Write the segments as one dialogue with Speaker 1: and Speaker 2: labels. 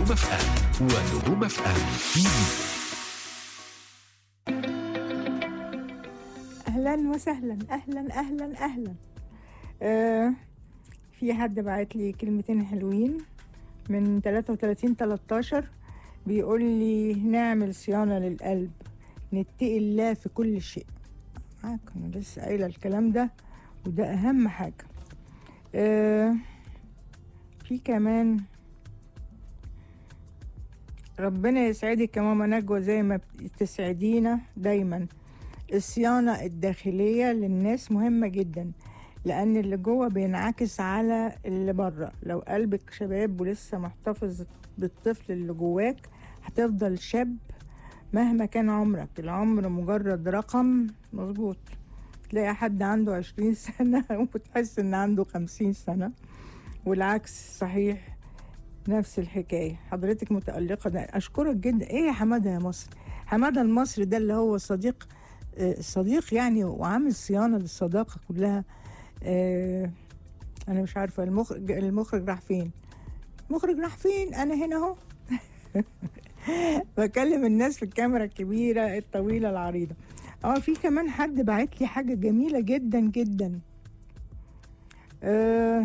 Speaker 1: نجوم اف ام ونجوم اف ام تي في
Speaker 2: اهلا وسهلا اهلا اهلا اهلا آه في حد بعت لي كلمتين حلوين من 33 13 بيقول لي نعمل صيانه للقلب نتقي الله في كل شيء معاك انا لسه قايله الكلام ده وده اهم حاجه آه في كمان ربنا يسعدك يا ماما نجوى زي ما بتسعدينا دايما الصيانة الداخلية للناس مهمة جدا لأن اللي جوه بينعكس على اللي بره لو قلبك شباب ولسه محتفظ بالطفل اللي جواك هتفضل شاب مهما كان عمرك العمر مجرد رقم مظبوط تلاقي حد عنده عشرين سنة وتحس إن عنده خمسين سنة والعكس صحيح نفس الحكاية حضرتك متألقة ده أشكرك جدا إيه يا حمادة يا مصر حمادة المصري ده اللي هو صديق آه، صديق يعني وعامل صيانة للصداقة كلها آه، أنا مش عارفة المخرج المخرج راح فين المخرج راح فين أنا هنا أهو بكلم الناس في الكاميرا الكبيرة الطويلة العريضة اه في كمان حد بعت لي حاجة جميلة جدا جدا أه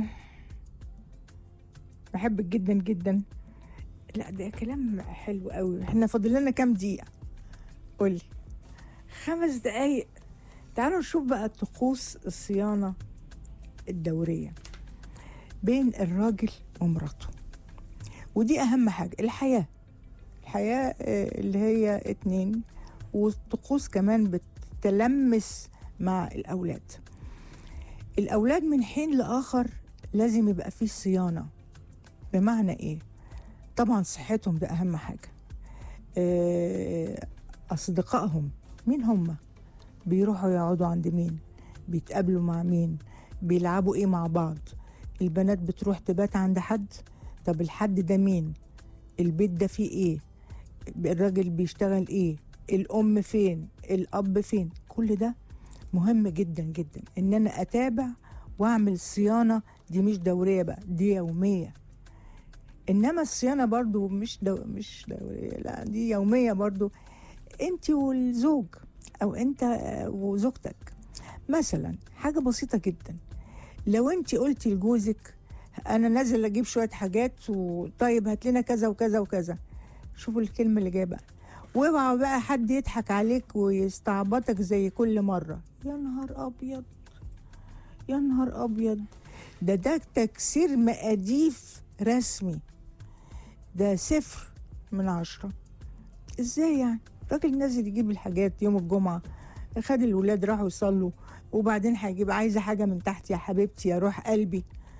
Speaker 2: بحبك جدا جدا لا ده كلام حلو قوي احنا فاضل لنا كام دقيقة قولي خمس دقايق تعالوا نشوف بقى طقوس الصيانة الدورية بين الراجل ومراته ودي أهم حاجة الحياة الحياة آه، اللي هي اتنين والطقوس كمان بتلمس مع الأولاد الأولاد من حين لآخر لازم يبقى فيه صيانة بمعنى إيه؟ طبعا صحتهم ده أهم حاجة آه، أصدقائهم مين هم؟ بيروحوا يقعدوا عند مين؟ بيتقابلوا مع مين؟ بيلعبوا إيه مع بعض؟ البنات بتروح تبات عند حد؟ طب الحد ده مين؟ البيت ده فيه إيه؟ الراجل بيشتغل إيه؟ الأم فين؟ الأب فين؟ كل ده مهم جدا جدا إن أنا أتابع وأعمل صيانة دي مش دورية بقى دي يومية انما الصيانه برضو مش دو مش دوريه لا دي يوميه برضو انت والزوج او انت آه، وزوجتك مثلا حاجه بسيطه جدا لو انت قلتي لجوزك انا نازل اجيب شويه حاجات وطيب هات لنا كذا وكذا وكذا شوفوا الكلمه اللي جايه بقى واوعى بقى حد يضحك عليك ويستعبطك زي كل مره يا نهار ابيض يا نهار ابيض ده ده تكسير مقاديف رسمي ده صفر من عشرة ازاي يعني الراجل نازل يجيب الحاجات يوم الجمعة خد الولاد راحوا يصلوا وبعدين هيجيب عايزة حاجة من تحت يا حبيبتي يا روح قلبي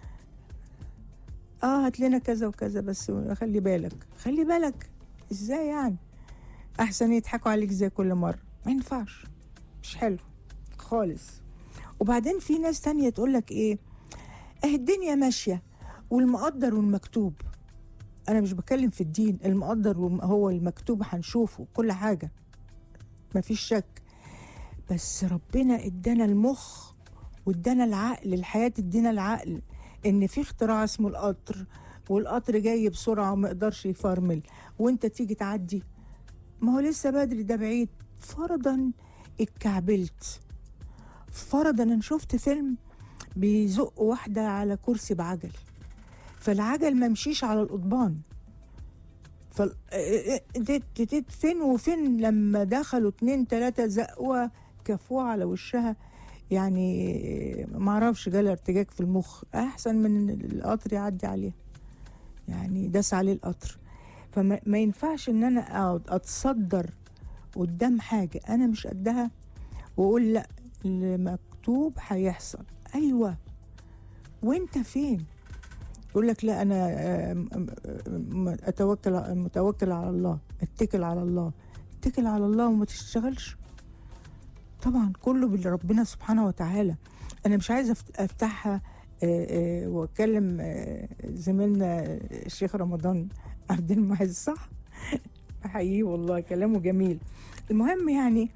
Speaker 2: اه هات لنا كذا وكذا بس خلي بالك خلي بالك ازاي يعني احسن يضحكوا عليك زي كل مرة ما ينفعش مش حلو خالص وبعدين في ناس تانية تقولك ايه اه الدنيا ماشية والمقدر والمكتوب انا مش بتكلم في الدين المقدر والم- هو المكتوب هنشوفه كل حاجه مفيش شك بس ربنا ادانا المخ وادانا العقل الحياه تدينا العقل ان في اختراع اسمه القطر والقطر جاي بسرعه وما يقدرش يفرمل وانت تيجي تعدي ما هو لسه بدري ده بعيد فرضا اتكعبلت فرضا انا شفت فيلم بيزق واحده على كرسي بعجل فالعجل ما مشيش على القضبان فال... ديت- ديت فين وفين لما دخلوا اتنين تلاتة زقوها كفوها على وشها يعني ما اعرفش جالها ارتجاج في المخ احسن من إن القطر يعدي عليها يعني داس عليه القطر فما ما ينفعش ان انا اقعد اتصدر قدام حاجه انا مش قدها واقول لا اللي مكتوب هيحصل ايوه وانت فين يقول لك لا انا آه، م- م- م- اتوكل متوكل على الله اتكل على الله اتكل على الله وما تشتغلش طبعا كله بالربنا سبحانه وتعالى انا مش عايزه أفت- افتحها آه، آه، واتكلم آه، زميلنا الشيخ رمضان عبد المعز صح حقيقي والله كلامه جميل المهم يعني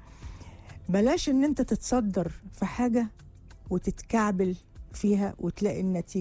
Speaker 2: بلاش ان انت تتصدر في حاجه وتتكعبل فيها وتلاقي النتيجه